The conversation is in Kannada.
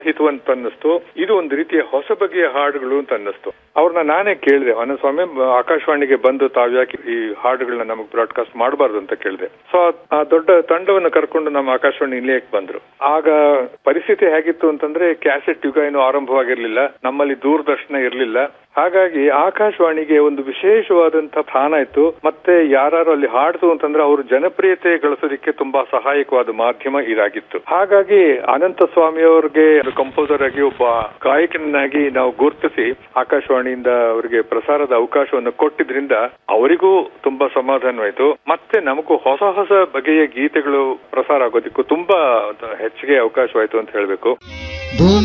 ಹಿತವಂತ ಅನ್ನಿಸ್ತು ಇದು ಒಂದು ರೀತಿಯ ಹೊಸ ಬಗೆಯ ಹಾಡುಗಳು ಅಂತ ಅನ್ನಿಸ್ತು ಅವ್ರನ್ನ ನಾನೇ ಕೇಳಿದೆ ಸ್ವಾಮಿ ಆಕಾಶವಾಣಿಗೆ ಬಂದು ತಾವ್ ಯಾಕೆ ಈ ಹಾಡುಗಳನ್ನ ನಮಗೆ ಬ್ರಾಡ್ಕಾಸ್ಟ್ ಮಾಡಬಾರ್ದು ಅಂತ ಕೇಳಿದೆ ಸೊ ಆ ದೊಡ್ಡ ತಂಡವನ್ನು ಕರ್ಕೊಂಡು ನಮ್ಮ ಆಕಾಶವಾಣಿ ನಿಲಯಕ್ಕೆ ಬಂದ್ರು ಆಗ ಪರಿಸ್ಥಿತಿ ಹೇಗಿತ್ತು ಅಂತಂದ್ರೆ ಕ್ಯಾಸೆಟ್ ಯುಗ ಏನು ಆರಂಭವಾಗಿರ್ಲಿಲ್ಲ ನಮ್ಮಲ್ಲಿ ದೂರದರ್ಶನ ಇರಲಿಲ್ಲ ಹಾಗಾಗಿ ಆಕಾಶವಾಣಿಗೆ ಒಂದು ವಿಶೇಷವಾದಂತಹ ಸ್ಥಾನ ಇತ್ತು ಮತ್ತೆ ಯಾರು ಅಲ್ಲಿ ಹಾಡ್ತು ಅಂತಂದ್ರೆ ಅವರು ಜನಪ್ರಿಯತೆ ಗಳಿಸೋದಕ್ಕೆ ತುಂಬಾ ಸಹಾಯಕವಾದ ಮಾಧ್ಯಮ ಇದಾಗಿತ್ತು ಹಾಗಾಗಿ ಅನಂತ ಸ್ವಾಮಿ ಅವ್ರಿಗೆ ಕಂಪೋಸರ್ ಆಗಿ ಒಬ್ಬ ಗಾಯಕನಾಗಿ ನಾವು ಗುರುತಿಸಿ ಆಕಾಶವಾಣಿಯಿಂದ ಅವರಿಗೆ ಪ್ರಸಾರದ ಅವಕಾಶವನ್ನು ಕೊಟ್ಟಿದ್ರಿಂದ ಅವರಿಗೂ ತುಂಬಾ ಸಮಾಧಾನವಾಯ್ತು ಮತ್ತೆ ನಮಗೂ ಹೊಸ ಹೊಸ ಬಗೆಯ ಗೀತೆಗಳು ಪ್ರಸಾರ ಆಗೋದಕ್ಕೂ ತುಂಬಾ ಹೆಚ್ಚಿಗೆ ಅವಕಾಶವಾಯ್ತು ಅಂತ ಹೇಳ್ಬೇಕು